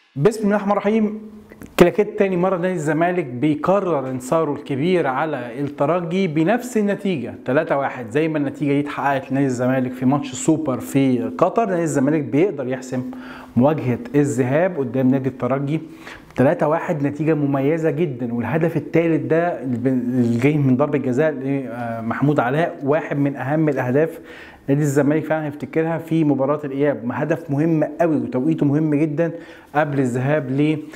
بسم الله الرحمن الرحيم كلاكيت تاني مرة نادي الزمالك بيكرر انتصاره الكبير على الترجي بنفس النتيجة 3-1 زي ما النتيجة دي اتحققت لنادي الزمالك في ماتش سوبر في قطر نادي الزمالك بيقدر يحسم مواجهة الذهاب قدام نادي الترجي 3-1 نتيجة مميزة جدا والهدف الثالث ده اللي جاي من ضربة جزاء لمحمود علاء واحد من أهم الأهداف نادي الزمالك فعلا هيفتكرها في مباراة الإياب هدف مهم قوي وتوقيته مهم جدا قبل الذهاب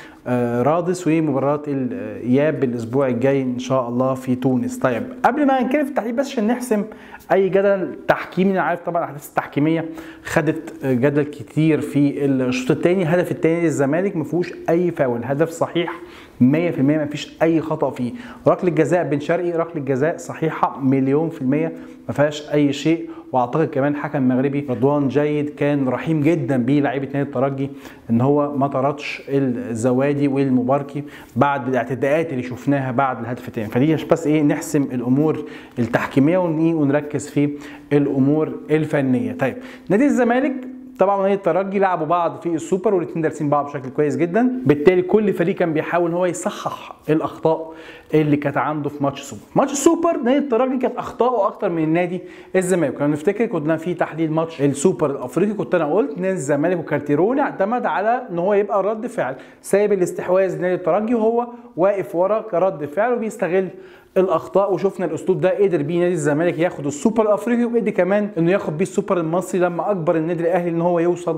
لرادس ومباراة الإياب الأسبوع الجاي إن شاء الله في تونس طيب قبل ما نتكلم في التحليل بس عشان نحسم أي جدل تحكيمي أنا عارف طبعا الأحداث التحكيمية خدت جدل كتير في الشوط الثاني الهدف الثاني للزمالك ما فيهوش أي فاول هدف صحيح 100% ما فيش اي خطا فيه ركله الجزاء بن شرقي ركله الجزاء صحيحه مليون في الميه ما فيهاش اي شيء واعتقد كمان حكم مغربي رضوان جيد كان رحيم جدا بلاعيبه نادي الترجي ان هو ما طردش الزوادي والمباركي بعد الاعتداءات اللي شفناها بعد الهدف الثاني فدي بس ايه نحسم الامور التحكيميه ونركز في الامور الفنيه طيب نادي الزمالك طبعا نادي الترجي لعبوا بعض في السوبر والاثنين دارسين بعض بشكل كويس جدا بالتالي كل فريق كان بيحاول ان هو يصحح الاخطاء اللي كانت عنده في ماتش سوبر ماتش السوبر نادي الترجي كانت اخطائه اكتر من نادي الزمالك كنا نفتكر كنا في تحليل ماتش السوبر الافريقي كنت انا قلت نادي الزمالك وكارتيروني اعتمد على ان هو يبقى رد فعل سايب الاستحواذ نادي الترجي وهو واقف ورا كرد فعل وبيستغل الاخطاء وشفنا الاسلوب ده قدر بيه نادي الزمالك ياخد السوبر الافريقي وقدر كمان انه ياخد بيه السوبر المصري لما اجبر النادي الاهلي ان هو يوصل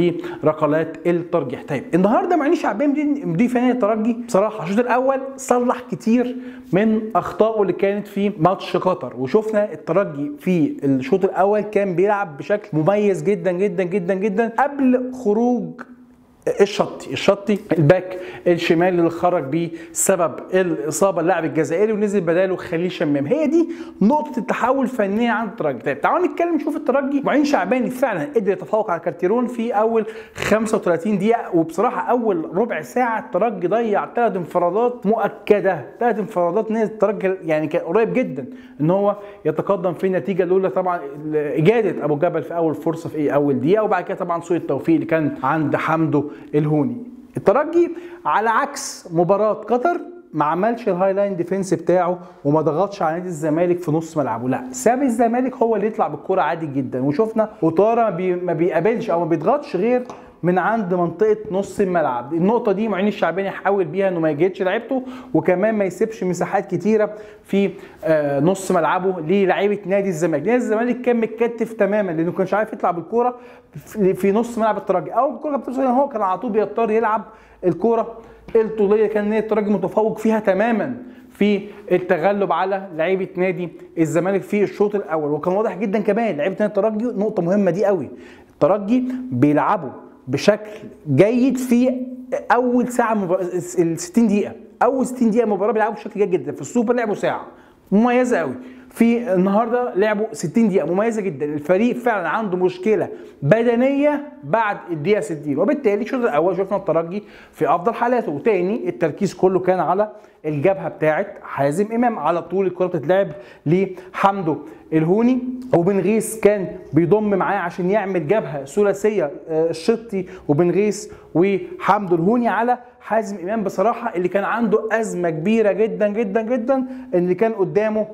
لركلات الترجيح طيب النهارده معين شعبان مدير فني الترجي بصراحه الشوط الاول صلح كتير من اخطائه اللي كانت في ماتش قطر وشفنا الترجي في الشوط الاول كان بيلعب بشكل مميز جدا جدا جدا جدا قبل خروج الشطي الشطي الباك الشمال اللي خرج بيه سبب الاصابه اللاعب الجزائري ونزل بداله خليل شمام هي دي نقطه التحول فنيا عند الترجي طيب تعالوا نتكلم نشوف الترجي معين شعباني فعلا قدر يتفوق على كارتيرون في اول 35 دقيقه وبصراحه اول ربع ساعه الترجي ضيع ثلاث انفرادات مؤكده ثلاث انفرادات نادي الترجي يعني كان قريب جدا ان هو يتقدم في النتيجه الاولى طبعا اجاده ابو جبل في اول فرصه في اول دقيقه وبعد كده طبعا سوء التوفيق اللي كان عند حمدو الهوني الترجي على عكس مباراة قطر ما عملش الهاي لاين ديفنس بتاعه وما ضغطش على نادي الزمالك في نص ملعبه لا ساب الزمالك هو اللي يطلع بالكرة عادي جدا وشفنا وطارة بي ما بيقابلش او ما بيضغطش غير من عند منطقه نص الملعب النقطه دي معين الشعباني حاول بيها انه ما يجهدش لعيبته وكمان ما يسيبش مساحات كتيره في آه نص ملعبه للاعيبه نادي الزمالك نادي الزمالك كان متكتف تماما لانه كانش عارف يطلع بالكوره في نص ملعب الترجي او الكوره كانت بتوصل هو كان على طول بيضطر يلعب الكوره الطوليه كان نادي الترجي متفوق فيها تماما في التغلب على لعيبه نادي الزمالك في الشوط الاول وكان واضح جدا كمان لعيبه نادي الترجي نقطه مهمه دي قوي الترجي بيلعبوا بشكل جيد في اول ساعه مبار... ال 60 دقيقه اول 60 دقيقه مباراه بيلعبوا بشكل جيد جدا في السوبر لعبوا ساعه مميزه قوي في النهارده لعبوا 60 دقيقه مميزه جدا الفريق فعلا عنده مشكله بدنيه بعد الدقيقه 60 وبالتالي الشوط الاول شفنا الترجي في افضل حالاته وتاني التركيز كله كان على الجبهه بتاعه حازم امام على طول الكره بتتلعب لحمدو الهوني وبن غيث كان بيضم معاه عشان يعمل جبهه ثلاثيه الشطي وبن غيث وحمدو الهوني على حازم امام بصراحه اللي كان عنده ازمه كبيره جدا جدا جدا اللي كان قدامه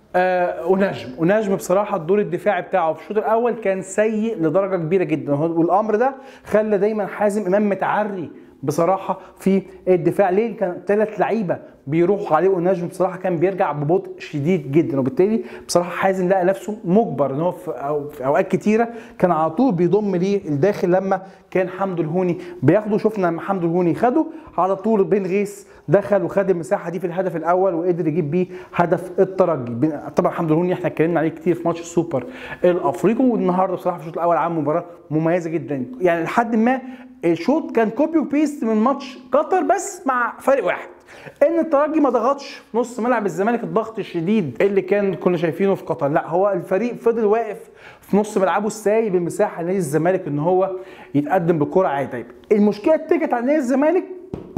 آه ونجم ونجم بصراحه الدور الدفاعي بتاعه في الشوط الاول كان سيء لدرجه كبيره جدا والامر ده خلى دايما حازم امام متعري بصراحه في الدفاع ليه كان ثلاث لعيبه بيروحوا عليه ونجم بصراحه كان بيرجع ببطء شديد جدا وبالتالي بصراحه حازم لقى نفسه مجبر ان هو في, أو في اوقات كتيره كان على طول بيضم ليه الداخل لما كان حمدو الهوني بياخده شفنا لما حمدو الهوني خده على طول بن غيث دخل وخد المساحه دي في الهدف الاول وقدر يجيب بيه هدف الترجي طبعا حمدو الهوني احنا اتكلمنا عليه كتير في ماتش السوبر الافريقي والنهارده بصراحه في الشوط الاول عمل مباراه مميزه جدا يعني لحد ما الشوط كان كوبي وبيست من ماتش قطر بس مع فرق واحد ان الترجي ما ضغطش نص ملعب الزمالك الضغط الشديد اللي كان كنا شايفينه في قطر لا هو الفريق فضل واقف في نص ملعبه سايب المساحه لنادي الزمالك ان هو يتقدم بالكره عادي طيب المشكله اتجت على نادي الزمالك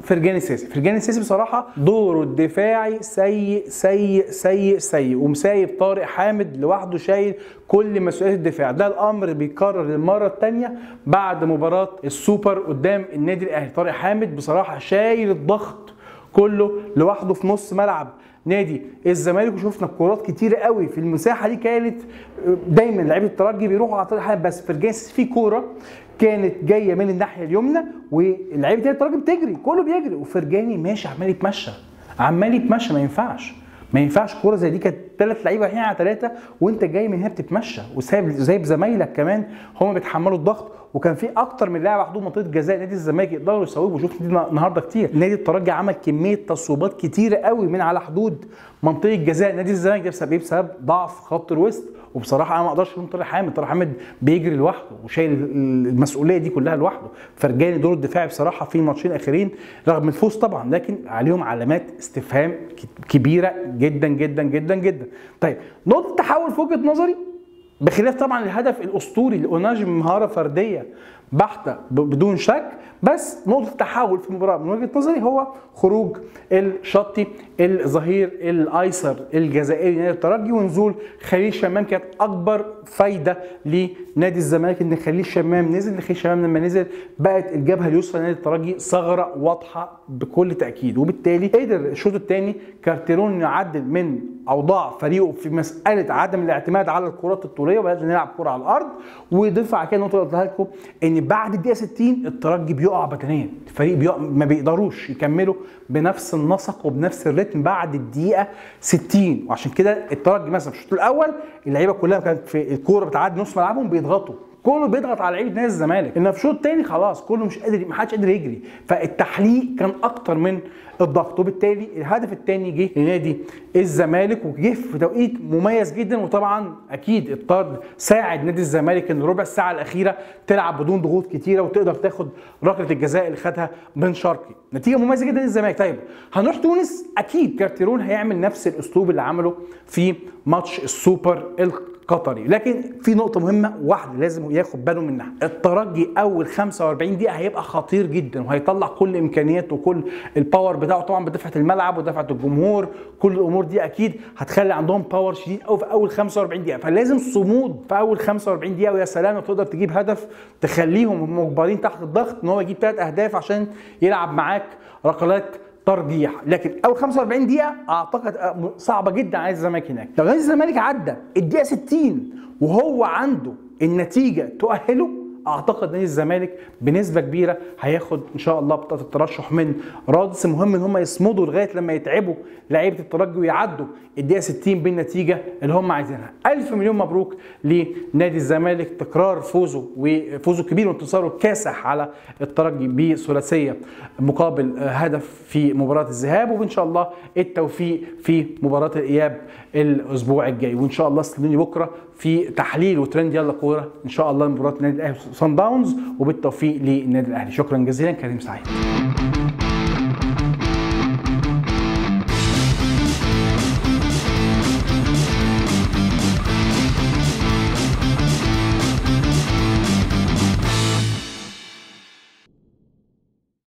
فرجاني السيسي فرجاني السيسي بصراحه دوره الدفاعي سيء سيء سيء سيء ومسايب طارق حامد لوحده شايل كل مسؤوليه الدفاع ده الامر بيكرر للمره الثانيه بعد مباراه السوبر قدام النادي الاهلي طارق حامد بصراحه شايل الضغط كله لوحده في نص ملعب نادي الزمالك وشفنا كورات كتيره قوي في المساحه دي كانت دايما لعيبه الترجي بيروحوا على طريق حامد بس فرجانس في كوره كانت جايه من الناحيه اليمنى ولعيبه الترجي بتجري كله بيجري وفرجاني ماشي عمال يتمشى عمال يتمشى ما ينفعش ما ينفعش كوره زي دي كانت ثلاث لعيبه رايحين على ثلاثه وانت جاي من هنا بتتمشى وسايب سايب زمايلك كمان هم بيتحملوا الضغط وكان في اكتر من لاعب حدود منطقه جزاء نادي الزمالك يقدروا يسووه وشفنا النهارده كتير نادي الترجي عمل كميه تصويبات كتيره قوي من على حدود منطقه جزاء نادي الزمالك ده بسبب بسبب ضعف خط الوسط وبصراحه انا ما اقدرش الوم طارق حامد طارق حامد بيجري لوحده وشايل المسؤوليه دي كلها لوحده فرجاني دور الدفاعي بصراحه في الماتشين الاخيرين رغم الفوز طبعا لكن عليهم علامات استفهام كبيره جدا جدا جدا جدا طيب نقطه تحول في وجهه نظري بخلاف طبعا الهدف الاسطوري لاوناجي مهاره فرديه بحته بدون شك بس نقطه التحول في المباراه من وجهه نظري هو خروج الشطي الظهير الايسر الجزائري نادي الترجي ونزول خليل شمام كانت اكبر فايده لنادي الزمالك ان خليل شمام نزل خليل شمام لما نزل بقت الجبهه اليسرى لنادي الترجي ثغره واضحه بكل تاكيد وبالتالي قدر الشوط الثاني كارتيرون يعدل من اوضاع فريقه في مساله عدم الاعتماد على الكرات الطوليه وبدأنا نلعب كره على الارض وضيف على كده نقطه قلتها لكم ان بعد الدقيقه 60 الترجي بيقع بدنيا الفريق بيقع ما بيقدروش يكملوا بنفس النسق وبنفس الريتم بعد الدقيقه 60 وعشان كده الترجي مثلا في الشوط الاول اللعيبه كلها كانت في الكوره بتعدي نص ملعبهم بيضغطوا كله بيضغط على لعيبه نادي الزمالك ان في الشوط الثاني خلاص كله مش قادر ما حدش قادر يجري فالتحليق كان اكتر من الضغط وبالتالي الهدف الثاني جه لنادي الزمالك وجه في توقيت مميز جدا وطبعا اكيد الطرد ساعد نادي الزمالك ان ربع الساعه الاخيره تلعب بدون ضغوط كتيره وتقدر تاخد ركله الجزاء اللي خدها بن شرقي نتيجه مميزه جدا للزمالك طيب هنروح تونس اكيد كارتيرون هيعمل نفس الاسلوب اللي عمله في ماتش السوبر قطري لكن في نقطة مهمة واحدة لازم ياخد باله منها الترجي أول 45 دقيقة هيبقى خطير جدا وهيطلع كل إمكانياته وكل الباور بتاعه طبعا بدفعة الملعب ودفعة الجمهور كل الأمور دي أكيد هتخلي عندهم باور شديد قوي في أول 45 دقيقة فلازم صمود في أول 45 دقيقة ويا سلام لو تقدر تجيب هدف تخليهم مجبرين تحت الضغط إن هو يجيب ثلاث أهداف عشان يلعب معاك ركلات ترجيح لكن اول 45 دقيقه اعتقد صعبه جدا على الزمالك هناك لو نادي الزمالك عدى الدقيقه 60 وهو عنده النتيجه تؤهله اعتقد نادي الزمالك بنسبه كبيره هياخد ان شاء الله بطاقه الترشح من رادس مهم ان هم يصمدوا لغايه لما يتعبوا لعيبه الترجي ويعدوا الدقيقه 60 بالنتيجه اللي هم عايزينها الف مليون مبروك لنادي الزمالك تكرار فوزه وفوزه كبير وانتصاره كاسح على الترجي بثلاثيه مقابل هدف في مباراه الذهاب وان شاء الله التوفيق في مباراه الاياب الاسبوع الجاي وان شاء الله استنوني بكره في تحليل وترند يلا كوره ان شاء الله مباراه النادي الاهلي صن داونز وبالتوفيق للنادي الاهلي شكرا جزيلا كريم سعيد